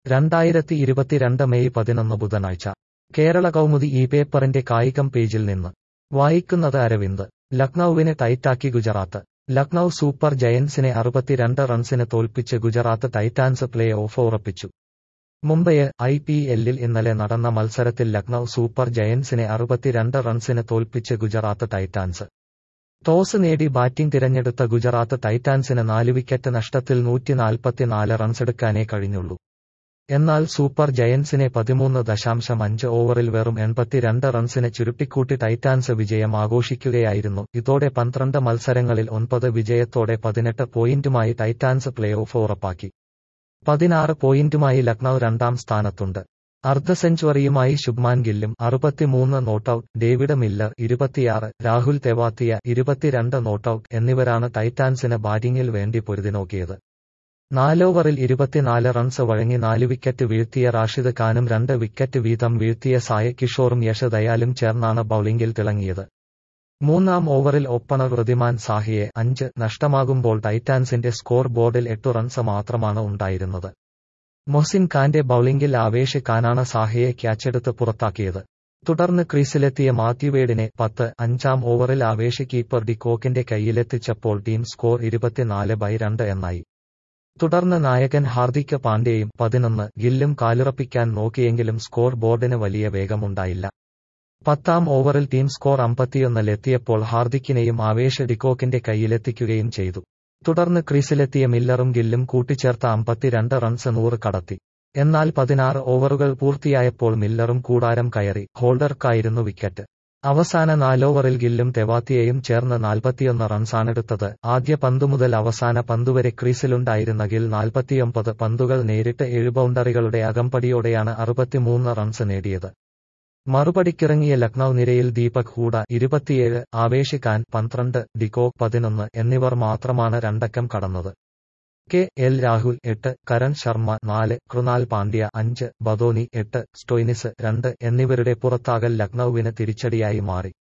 രണ്ടായിരത്തി ഇരുപത്തിരണ്ട് മെയ് പതിനൊന്ന് ബുധനാഴ്ച കേരള കൗമുദി ഈ പേപ്പറിന്റെ കായികം പേജിൽ നിന്ന് വായിക്കുന്നത് അരവിന്ദ് ലക്നൌവിനെ ടൈറ്റാക്കി ഗുജറാത്ത് ലക്നൌ സൂപ്പർ ജയന്റ്സിനെ അറുപത്തിരണ്ട് റൺസിന് തോൽപ്പിച്ച് ഗുജറാത്ത് ടൈറ്റാൻസ് പ്ലേ ഓഫ് ഉറപ്പിച്ചു മുംബൈയെ ഐ പി എല്ലിൽ ഇന്നലെ നടന്ന മത്സരത്തിൽ ലക്നൌ സൂപ്പർ ജയന്റ്സിനെ അറുപത്തിരണ്ട് റൺസിന് തോൽപ്പിച്ച് ഗുജറാത്ത് ടൈറ്റാൻസ് ടോസ് നേടി ബാറ്റിംഗ് തിരഞ്ഞെടുത്ത ഗുജറാത്ത് ടൈറ്റാൻസിന് നാല് വിക്കറ്റ് നഷ്ടത്തിൽ നൂറ്റിനാൽപ്പത്തിനാല് റൺസെടുക്കാനേ കഴിഞ്ഞുള്ളൂ എന്നാൽ സൂപ്പർ ജയന്റ്സിനെ പതിമൂന്ന് ദശാംശം അഞ്ച് ഓവറിൽ വെറും എൺപത്തിരണ്ട് റൺസിന് ചുരുട്ടിക്കൂട്ടി ടൈറ്റാൻസ് വിജയം ആഘോഷിക്കുകയായിരുന്നു ഇതോടെ പന്ത്രണ്ട് മത്സരങ്ങളിൽ ഒൻപത് വിജയത്തോടെ പതിനെട്ട് പോയിന്റുമായി ടൈറ്റാൻസ് പ്ലേ ഓഫ് ഉറപ്പാക്കി പതിനാറ് പോയിന്റുമായി ലക്നൌ രണ്ടാം സ്ഥാനത്തുണ്ട് അർദ്ധ സെഞ്ചുറിയുമായി ശുഭ്മാൻ ഗില്ലും അറുപത്തിമൂന്ന് നോട്ടൌട്ട് ഡേവിഡ് മില്ലർ ഇരുപത്തിയാറ് രാഹുൽ തെവാത്തിയ ഇരുപത്തിരണ്ട് നോട്ടൌട്ട് എന്നിവരാണ് ടൈറ്റാൻസിന് ബാറ്റിംഗിൽ വേണ്ടി പൊരുതിനോക്കിയത് നാലോവറിൽ ഇരുപത്തിനാല് റൺസ് വഴങ്ങി നാല് വിക്കറ്റ് വീഴ്ത്തിയ റാഷിദ് ഖാനും രണ്ട് വിക്കറ്റ് വീതം വീഴ്ത്തിയ സായ കിഷോറും യശ് ദയാലും ചേർന്നാണ് ബൌളിംഗിൽ തിളങ്ങിയത് മൂന്നാം ഓവറിൽ ഓപ്പണർ ഋതിമാൻ സാഹിയെ അഞ്ച് നഷ്ടമാകുമ്പോൾ ടൈറ്റാൻസിന്റെ സ്കോർ ബോർഡിൽ എട്ടു റൺസ് മാത്രമാണ് ഉണ്ടായിരുന്നത് മൊഹ്സിൻ ഖാന്റെ ബൌളിംഗിൽ ആവേശ് ഖാനാണ് സാഹിയെ ക്യാച്ചെടുത്ത് പുറത്താക്കിയത് തുടർന്ന് ക്രീസിലെത്തിയ മാത്യുവേഡിനെ പത്ത് അഞ്ചാം ഓവറിൽ ആവേശ് കീപ്പർ ഡിക്കോക്കിന്റെ കൈയിലെത്തിച്ചപ്പോൾ ടീം സ്കോർ ഇരുപത്തിനാല് ബൈ രണ്ട് എന്നായി തുടർന്ന് നായകൻ ഹാർദിക് പാണ്ഡ്യയും പതിനൊന്ന് ഗില്ലും കാലുറപ്പിക്കാൻ നോക്കിയെങ്കിലും സ്കോർ ബോർഡിന് വലിയ വേഗമുണ്ടായില്ല പത്താം ഓവറിൽ ടീം സ്കോർ അമ്പത്തിയൊന്നിലെത്തിയപ്പോൾ ഹാർദിക്കിനെയും ആവേശ് ഡിക്കോക്കിന്റെ കൈയിലെത്തിക്കുകയും ചെയ്തു തുടർന്ന് ക്രീസിലെത്തിയ മില്ലറും ഗില്ലും കൂട്ടിച്ചേർത്ത അമ്പത്തിരണ്ട് റൺസ് നൂറ് കടത്തി എന്നാൽ പതിനാറ് ഓവറുകൾ പൂർത്തിയായപ്പോൾ മില്ലറും കൂടാരം കയറി ഹോൾഡർക്കായിരുന്നു വിക്കറ്റ് അവസാന നാലോവറിൽ ഗില്ലും തെവാത്തിയയും ചേർന്ന് നാൽപ്പത്തിയൊന്ന് റൺസാണെടുത്തത് ആദ്യ പന്തു മുതൽ അവസാന പന്തുവരെ ക്രീസിലുണ്ടായിരുന്ന ഗിൽ നാൽപ്പത്തിയൊമ്പത് പന്തുകൾ നേരിട്ട് ഏഴ് ബൗണ്ടറികളുടെ അകമ്പടിയോടെയാണ് അറുപത്തിമൂന്ന് റൺസ് നേടിയത് മറുപടിക്കിറങ്ങിയ ലക്നൌ നിരയിൽ ദീപക് ഹൂഡ ഇരുപത്തിയേഴ് ആവേശ് ഖാൻ പന്ത്രണ്ട് ഡിക്കോക് പതിനൊന്ന് എന്നിവർ മാത്രമാണ് രണ്ടക്കം കടന്നത് കെ എൽ രാഹുൽ എട്ട് കരൺ ശർമ്മ നാല് കൃണാൽ പാണ്ഡ്യ അഞ്ച് ബദോനി എട്ട് സ്റ്റോയിനിസ് രണ്ട് എന്നിവരുടെ പുറത്താകൽ ലക്നൌവിന് തിരിച്ചടിയായി മാറി